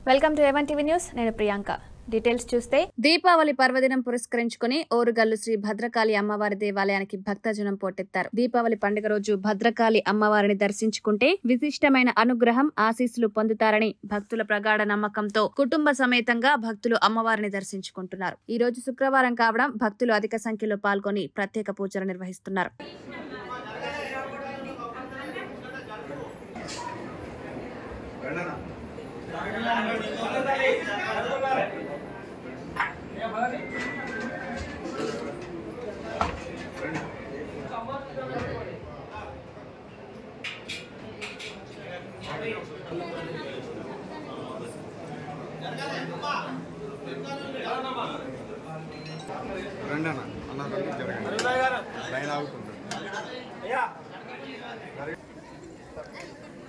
welcome to ఎవన్ TV news నేను Priyanka details చూస్తే దీపావళి పర్వదినం పురస్కరించుకుని ఓరుగల్లు శ్రీ భద్రకాళి అమ్మవారి దేవాలయానికి భక్తజనం పోటెత్తారు దీపావళి పండుగ రోజు భద్రకాళి అమ్మవారిని దర్శించుకుంటే విశిష్టమైన అనుగ్రహం ఆశీస్సులు పొందుతారని భక్తుల ప్రగాఢ నమ్మకంతో కుటుంబ సమేతంగా భక్తులు అమ్మవారిని దర్శించుకుంటున్నారు ఈ రోజు శుక్రవారం కావడం భక్తులు అధిక సంఖ్యలో పాల్గొని ప్రత్యేక పూజలు నిర్వహిస్తున్నారు రండి అన్న అన్న రండి జరగండి లైన్ ఆగుతుంది